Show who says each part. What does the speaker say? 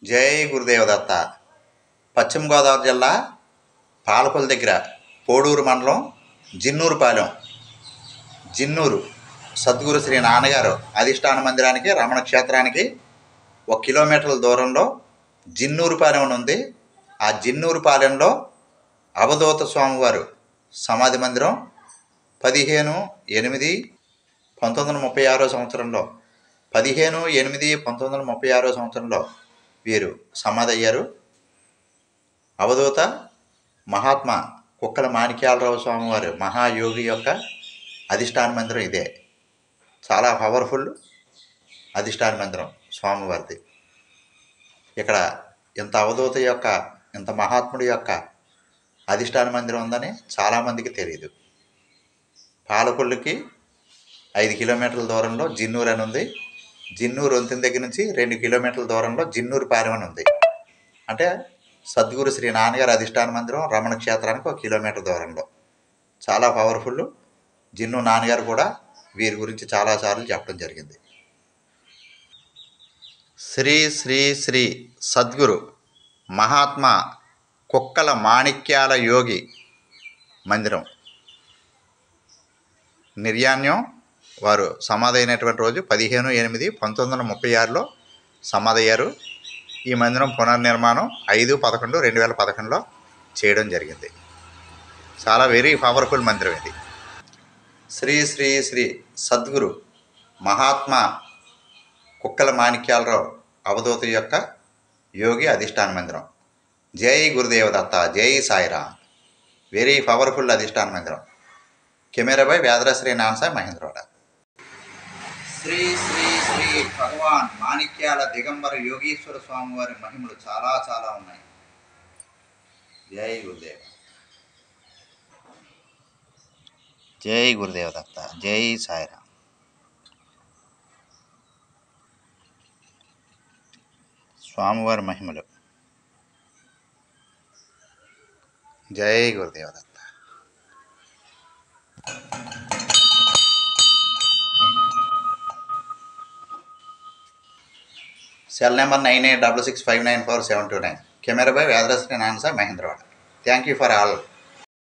Speaker 1: జై గురుదేవ దత్త పశ్చిమ గోదావరి జిల్లా పాలకొల దగ్గర పోడూరు మండలం జిన్నూరుపాలెం జిన్నూరు సద్గురు శ్రీ నాన్నగారు అధిష్టాన మందిరానికి రమణ క్షేత్రానికి ఒక కిలోమీటర్ల దూరంలో జిన్నూరుపాలెం అని ఉంది ఆ జిన్నూరుపాలెంలో అవధూత స్వామివారు సమాధి మందిరం పదిహేను ఎనిమిది పంతొమ్మిది వందల ముప్పై ఆరో సంవత్సరంలో పదిహేను ఎనిమిది పంతొమ్మిది వందల ముప్పై ఆరో సంవత్సరంలో వీరు సమాధి అయ్యారు అవధూత మహాత్మా కుక్కల మాణిక్యాలరావు స్వామివారు మహాయోగి యొక్క అధిష్టాన మందిరం ఇదే చాలా పవర్ఫుల్ అధిష్టాన మందిరం స్వామివారిది ఇక్కడ ఇంత అవధూత యొక్క ఇంత మహాత్ముడి యొక్క అధిష్టాన మందిరం ఉందని చాలామందికి తెలియదు పాలకొల్లుకి ఐదు కిలోమీటర్ల దూరంలో జిన్నూరు అని ఉంది జిన్నూరు వంతెన దగ్గర నుంచి రెండు కిలోమీటర్ల దూరంలో జిన్నూరు పాలెం అని ఉంది అంటే సద్గురు శ్రీ నాన్నగారి అధిష్టాన మందిరం రమణ క్షేత్రానికి ఒక కిలోమీటర్ దూరంలో చాలా పవర్ఫుల్ జిన్ను నాన్నగారు కూడా వీరి గురించి చాలాసార్లు చెప్పడం జరిగింది శ్రీ శ్రీ శ్రీ సద్గురు మహాత్మా కుక్కల మాణిక్యాల యోగి మందిరం నిర్యాణ్యం వారు సమాధి అయినటువంటి రోజు పదిహేను ఎనిమిది పంతొమ్మిది వందల ముప్పై ఆరులో సమాధి అయ్యారు ఈ మందిరం పునర్నిర్మాణం ఐదు పదకొండు రెండు వేల పదకొండులో చేయడం జరిగింది చాలా వెరీ పవర్ఫుల్ మందిరం ఇది శ్రీ శ్రీ శ్రీ సద్గురు మహాత్మా కుక్కల మాణిక్యాలరావు అవధూత యొక్క యోగి అధిష్టాన మందిరం జై గురుదేవ దత్త జై సాయిరామ్ వెరీ పవర్ఫుల్ అధిష్టాన మందిరం కెమెరా బై వేదరశ్రీ నాన్సాయ్ మహేంద్రవాడ శ్రీ శ్రీ శ్రీ భగవాన్ మాణిక్యాల దిగంబర యోగీశ్వర స్వామి వారి మహిమలు చాలా చాలా ఉన్నాయి జై గురుదేవ జై గురుదేవ దత్త జై సాయిరామ్ స్వామివారి మహిమలు జై Gurudeva Datta cell number nine eight double six five nine four seven two nine camera by వేదరశ్రీ నాన్సా Mahendravada thank you for all